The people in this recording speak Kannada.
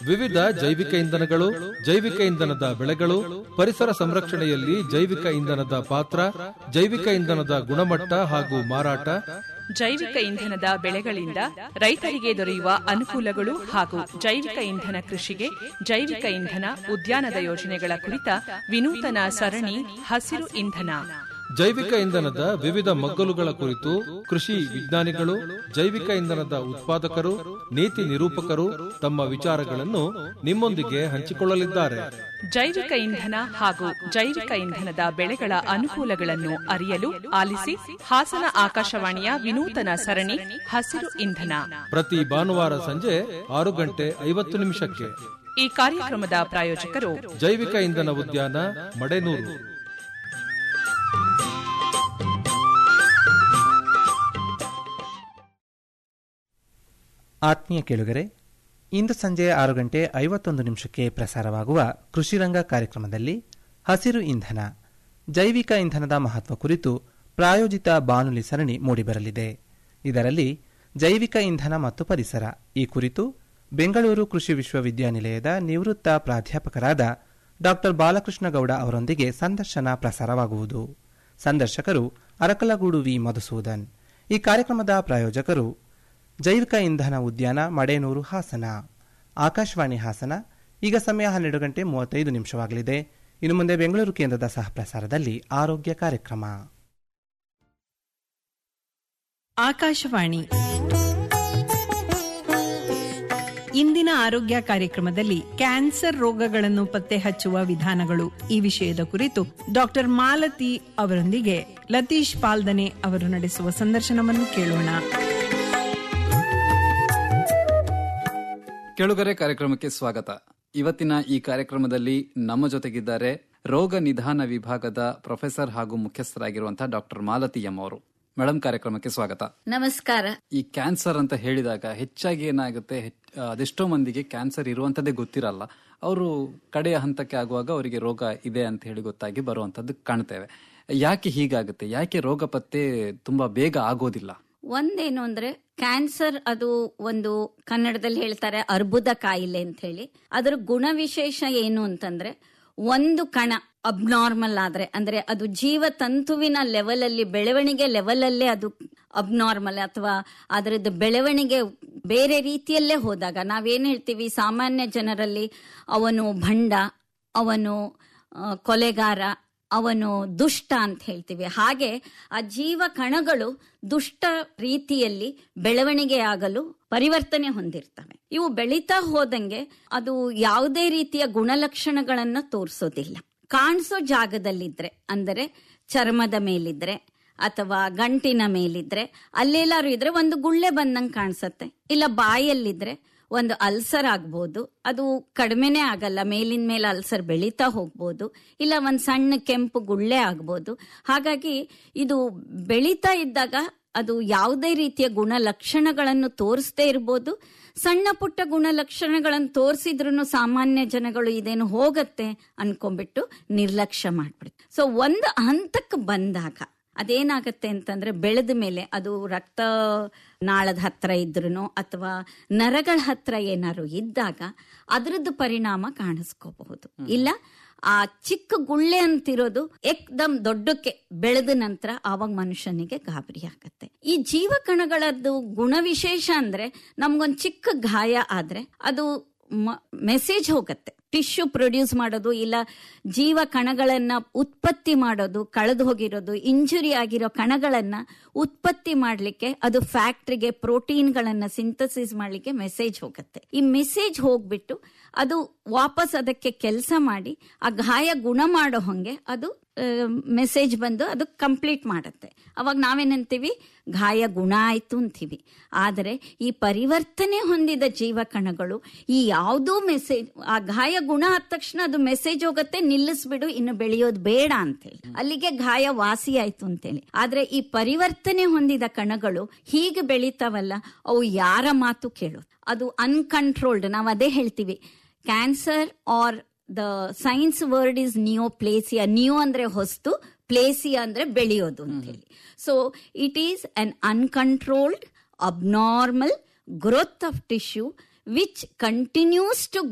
ವಿವಿಧ ಜೈವಿಕ ಇಂಧನಗಳು ಜೈವಿಕ ಇಂಧನದ ಬೆಳೆಗಳು ಪರಿಸರ ಸಂರಕ್ಷಣೆಯಲ್ಲಿ ಜೈವಿಕ ಇಂಧನದ ಪಾತ್ರ ಜೈವಿಕ ಇಂಧನದ ಗುಣಮಟ್ಟ ಹಾಗೂ ಮಾರಾಟ ಜೈವಿಕ ಇಂಧನದ ಬೆಳೆಗಳಿಂದ ರೈತರಿಗೆ ದೊರೆಯುವ ಅನುಕೂಲಗಳು ಹಾಗೂ ಜೈವಿಕ ಇಂಧನ ಕೃಷಿಗೆ ಜೈವಿಕ ಇಂಧನ ಉದ್ಯಾನದ ಯೋಜನೆಗಳ ಕುರಿತ ವಿನೂತನ ಸರಣಿ ಹಸಿರು ಇಂಧನ ಜೈವಿಕ ಇಂಧನದ ವಿವಿಧ ಮಗ್ಗಲುಗಳ ಕುರಿತು ಕೃಷಿ ವಿಜ್ಞಾನಿಗಳು ಜೈವಿಕ ಇಂಧನದ ಉತ್ಪಾದಕರು ನೀತಿ ನಿರೂಪಕರು ತಮ್ಮ ವಿಚಾರಗಳನ್ನು ನಿಮ್ಮೊಂದಿಗೆ ಹಂಚಿಕೊಳ್ಳಲಿದ್ದಾರೆ ಜೈವಿಕ ಇಂಧನ ಹಾಗೂ ಜೈವಿಕ ಇಂಧನದ ಬೆಳೆಗಳ ಅನುಕೂಲಗಳನ್ನು ಅರಿಯಲು ಆಲಿಸಿ ಹಾಸನ ಆಕಾಶವಾಣಿಯ ವಿನೂತನ ಸರಣಿ ಹಸಿರು ಇಂಧನ ಪ್ರತಿ ಭಾನುವಾರ ಸಂಜೆ ಆರು ಗಂಟೆ ಐವತ್ತು ನಿಮಿಷಕ್ಕೆ ಈ ಕಾರ್ಯಕ್ರಮದ ಪ್ರಾಯೋಜಕರು ಜೈವಿಕ ಇಂಧನ ಉದ್ಯಾನ ಮಡೆನೂರು ಆತ್ಮೀಯ ಕೇಳುಗರೆ ಇಂದು ಸಂಜೆ ಆರು ಗಂಟೆ ಐವತ್ತೊಂದು ನಿಮಿಷಕ್ಕೆ ಪ್ರಸಾರವಾಗುವ ಕೃಷಿರಂಗ ಕಾರ್ಯಕ್ರಮದಲ್ಲಿ ಹಸಿರು ಇಂಧನ ಜೈವಿಕ ಇಂಧನದ ಮಹತ್ವ ಕುರಿತು ಪ್ರಾಯೋಜಿತ ಬಾನುಲಿ ಸರಣಿ ಮೂಡಿಬರಲಿದೆ ಇದರಲ್ಲಿ ಜೈವಿಕ ಇಂಧನ ಮತ್ತು ಪರಿಸರ ಈ ಕುರಿತು ಬೆಂಗಳೂರು ಕೃಷಿ ವಿಶ್ವವಿದ್ಯಾನಿಲಯದ ನಿವೃತ್ತ ಪ್ರಾಧ್ಯಾಪಕರಾದ ಡಾ ಬಾಲಕೃಷ್ಣ ಗೌಡ ಅವರೊಂದಿಗೆ ಸಂದರ್ಶನ ಪ್ರಸಾರವಾಗುವುದು ಸಂದರ್ಶಕರು ಅರಕಲಗೂಡು ವಿ ಮಧುಸೂದನ್ ಈ ಕಾರ್ಯಕ್ರಮದ ಪ್ರಾಯೋಜಕರು ಜೈವಿಕ ಇಂಧನ ಉದ್ಯಾನ ಮಡೇನೂರು ಹಾಸನ ಆಕಾಶವಾಣಿ ಹಾಸನ ಈಗ ಸಮಯ ಹನ್ನೆರಡು ಗಂಟೆ ಮೂವತ್ತೈದು ನಿಮಿಷವಾಗಲಿದೆ ಇನ್ನು ಮುಂದೆ ಬೆಂಗಳೂರು ಕೇಂದ್ರದ ಸಹ ಪ್ರಸಾರದಲ್ಲಿ ಆರೋಗ್ಯ ಕಾರ್ಯಕ್ರಮ ಆಕಾಶವಾಣಿ ಇಂದಿನ ಆರೋಗ್ಯ ಕಾರ್ಯಕ್ರಮದಲ್ಲಿ ಕ್ಯಾನ್ಸರ್ ರೋಗಗಳನ್ನು ಪತ್ತೆ ಹಚ್ಚುವ ವಿಧಾನಗಳು ಈ ವಿಷಯದ ಕುರಿತು ಡಾಕ್ಟರ್ ಮಾಲತಿ ಅವರೊಂದಿಗೆ ಲತೀಶ್ ಪಾಲ್ದನೆ ಅವರು ನಡೆಸುವ ಸಂದರ್ಶನವನ್ನು ಕೇಳೋಣ ಕೆಳುಗರೆ ಕಾರ್ಯಕ್ರಮಕ್ಕೆ ಸ್ವಾಗತ ಇವತ್ತಿನ ಈ ಕಾರ್ಯಕ್ರಮದಲ್ಲಿ ನಮ್ಮ ಜೊತೆಗಿದ್ದಾರೆ ರೋಗ ನಿಧಾನ ವಿಭಾಗದ ಪ್ರೊಫೆಸರ್ ಹಾಗೂ ಮುಖ್ಯಸ್ಥರಾಗಿರುವಂತಹ ಡಾಕ್ಟರ್ ಮಾಲತಿ ಎಂ ಅವರು ಮೇಡಮ್ ಕಾರ್ಯಕ್ರಮಕ್ಕೆ ಸ್ವಾಗತ ನಮಸ್ಕಾರ ಈ ಕ್ಯಾನ್ಸರ್ ಅಂತ ಹೇಳಿದಾಗ ಹೆಚ್ಚಾಗಿ ಏನಾಗುತ್ತೆ ಹೆಚ್- ಅದೆಷ್ಟೋ ಮಂದಿಗೆ ಕ್ಯಾನ್ಸರ್ ಇರುವಂತದ್ದೇ ಗೊತ್ತಿರಲ್ಲ ಅವರು ಕಡೆಯ ಹಂತಕ್ಕೆ ಆಗುವಾಗ ಅವರಿಗೆ ರೋಗ ಇದೆ ಅಂತ ಹೇಳಿ ಗೊತ್ತಾಗಿ ಬರುವಂತದ್ದು ಕಾಣ್ತೇವೆ ಯಾಕೆ ಹೀಗಾಗುತ್ತೆ ಯಾಕೆ ರೋಗ ಪತ್ತೆ ತುಂಬಾ ಬೇಗ ಆಗೋದಿಲ್ಲ ಒಂದೇನು ಅಂದ್ರೆ ಕ್ಯಾನ್ಸರ್ ಅದು ಒಂದು ಕನ್ನಡದಲ್ಲಿ ಹೇಳ್ತಾರೆ ಅರ್ಬುದ ಕಾಯಿಲೆ ಅಂತ ಹೇಳಿ ಅದರ ಗುಣವಿಶೇಷ ಏನು ಅಂತಂದ್ರೆ ಒಂದು ಕಣ ಅಬ್ನಾರ್ಮಲ್ ಆದ್ರೆ ಅಂದ್ರೆ ಅದು ಜೀವತಂತುವಿನ ಲೆವೆಲ್ ಅಲ್ಲಿ ಬೆಳವಣಿಗೆ ಲೆವೆಲ್ ಅಲ್ಲೇ ಅದು ಅಬ್ನಾರ್ಮಲ್ ಅಥವಾ ಅದರದ್ದು ಬೆಳವಣಿಗೆ ಬೇರೆ ರೀತಿಯಲ್ಲೇ ಹೋದಾಗ ನಾವೇನ್ ಹೇಳ್ತೀವಿ ಸಾಮಾನ್ಯ ಜನರಲ್ಲಿ ಅವನು ಭಂಡ ಅವನು ಆ, ಕೊಲೆಗಾರ ಅವನು ದುಷ್ಟ ಅಂತ ಹೇಳ್ತೀವಿ ಹಾಗೆ ಆ ಜೀವ ಕಣಗಳು ದುಷ್ಟ ರೀತಿಯಲ್ಲಿ ಬೆಳವಣಿಗೆ ಆಗಲು ಪರಿವರ್ತನೆ ಹೊಂದಿರ್ತವೆ ಇವು ಬೆಳೀತಾ ಹೋದಂಗೆ ಅದು ಯಾವುದೇ ರೀತಿಯ ಗುಣಲಕ್ಷಣಗಳನ್ನ ತೋರಿಸೋದಿಲ್ಲ ಕಾಣಿಸೋ ಜಾಗದಲ್ಲಿದ್ರೆ ಅಂದರೆ ಚರ್ಮದ ಮೇಲಿದ್ರೆ ಅಥವಾ ಗಂಟಿನ ಮೇಲಿದ್ರೆ ಅಲ್ಲೆಲ್ಲಾರು ಇದ್ರೆ ಒಂದು ಗುಳ್ಳೆ ಬಂದಂಗೆ ಕಾಣಿಸತ್ತೆ ಇಲ್ಲ ಬಾಯಲ್ಲಿದ್ರೆ ಒಂದು ಅಲ್ಸರ್ ಆಗ್ಬೋದು ಅದು ಕಡಿಮೆನೇ ಆಗಲ್ಲ ಮೇಲಿನ ಮೇಲೆ ಅಲ್ಸರ್ ಬೆಳೀತಾ ಹೋಗ್ಬೋದು ಇಲ್ಲ ಒಂದು ಸಣ್ಣ ಕೆಂಪು ಗುಳ್ಳೆ ಆಗ್ಬೋದು ಹಾಗಾಗಿ ಇದು ಬೆಳೀತಾ ಇದ್ದಾಗ ಅದು ಯಾವುದೇ ರೀತಿಯ ಗುಣಲಕ್ಷಣಗಳನ್ನು ತೋರಿಸದೇ ಇರ್ಬೋದು ಸಣ್ಣ ಪುಟ್ಟ ಗುಣಲಕ್ಷಣಗಳನ್ನು ತೋರಿಸಿದ್ರು ಸಾಮಾನ್ಯ ಜನಗಳು ಇದೇನು ಹೋಗತ್ತೆ ಅನ್ಕೊಂಡ್ಬಿಟ್ಟು ನಿರ್ಲಕ್ಷ್ಯ ಮಾಡ್ಬಿಡುತ್ತೆ ಸೊ ಒಂದು ಹಂತಕ್ಕೆ ಬಂದಾಗ ಅದೇನಾಗತ್ತೆ ಅಂತಂದ್ರೆ ಬೆಳೆದ ಮೇಲೆ ಅದು ರಕ್ತ ನಾಳದ ಹತ್ರ ಇದ್ರೂ ಅಥವಾ ನರಗಳ ಹತ್ರ ಏನಾದ್ರು ಇದ್ದಾಗ ಅದರದ್ದು ಪರಿಣಾಮ ಕಾಣಿಸ್ಕೋಬಹುದು ಇಲ್ಲ ಆ ಚಿಕ್ಕ ಗುಳ್ಳೆ ಅಂತಿರೋದು ಏಕ್ದಮ್ ದೊಡ್ಡಕ್ಕೆ ಬೆಳೆದ ನಂತರ ಆವಾಗ ಮನುಷ್ಯನಿಗೆ ಗಾಬರಿ ಆಗತ್ತೆ ಈ ಜೀವಕಣಗಳದ್ದು ಗುಣವಿಶೇಷ ಅಂದ್ರೆ ನಮ್ಗೊಂದ್ ಚಿಕ್ಕ ಗಾಯ ಆದ್ರೆ ಅದು ಮೆಸೇಜ್ ಹೋಗತ್ತೆ ಟಿಶ್ಯೂ ಪ್ರೊಡ್ಯೂಸ್ ಮಾಡೋದು ಇಲ್ಲ ಜೀವ ಕಣಗಳನ್ನ ಉತ್ಪತ್ತಿ ಮಾಡೋದು ಕಳೆದು ಹೋಗಿರೋದು ಇಂಜುರಿ ಆಗಿರೋ ಕಣಗಳನ್ನ ಉತ್ಪತ್ತಿ ಮಾಡ್ಲಿಕ್ಕೆ ಅದು ಫ್ಯಾಕ್ಟ್ರಿಗೆ ಪ್ರೋಟೀನ್ಗಳನ್ನ ಸಿಂಥಸಿಸ್ ಮಾಡ್ಲಿಕ್ಕೆ ಮೆಸೇಜ್ ಹೋಗುತ್ತೆ ಈ ಮೆಸೇಜ್ ಹೋಗ್ಬಿಟ್ಟು ಅದು ವಾಪಸ್ ಅದಕ್ಕೆ ಕೆಲಸ ಮಾಡಿ ಆ ಗಾಯ ಗುಣ ಮಾಡೋ ಹಂಗೆ ಅದು ಮೆಸೇಜ್ ಬಂದು ಅದು ಕಂಪ್ಲೀಟ್ ಮಾಡುತ್ತೆ ಅವಾಗ ನಾವೇನಂತೀವಿ ಗಾಯ ಗುಣ ಆಯ್ತು ಅಂತೀವಿ ಆದರೆ ಈ ಪರಿವರ್ತನೆ ಹೊಂದಿದ ಜೀವಕಣಗಳು ಈ ಯಾವುದೋ ಮೆಸೇಜ್ ಆ ಗಾಯ ಗುಣ ಆದ ತಕ್ಷಣ ಅದು ಮೆಸೇಜ್ ಹೋಗುತ್ತೆ ನಿಲ್ಲಿಸ್ಬಿಡು ಇನ್ನು ಬೆಳೆಯೋದು ಬೇಡ ಅಂತೇಳಿ ಅಲ್ಲಿಗೆ ಗಾಯ ವಾಸಿ ಆಯ್ತು ಅಂತೇಳಿ ಆದ್ರೆ ಈ ಪರಿವರ್ತನೆ ಹೊಂದಿದ ಕಣಗಳು ಹೀಗೆ ಬೆಳೀತಾವಲ್ಲ ಅವು ಯಾರ ಮಾತು ಕೇಳೋದು ಅದು ಅನ್ಕಂಟ್ರೋಲ್ಡ್ ನಾವು ಅದೇ ಹೇಳ್ತೀವಿ cancer are the science word is neoplasia neo ಅಂದ್ರೆ ಹೊಸ್ತು ಪ್ಲೇಸಿಯಾ ಅಂದ್ರೆ ಬೆಳೆಯೋದು ಅಂತ ಹೇಳಿ so it is an uncontrolled abnormal growth of tissue which continues to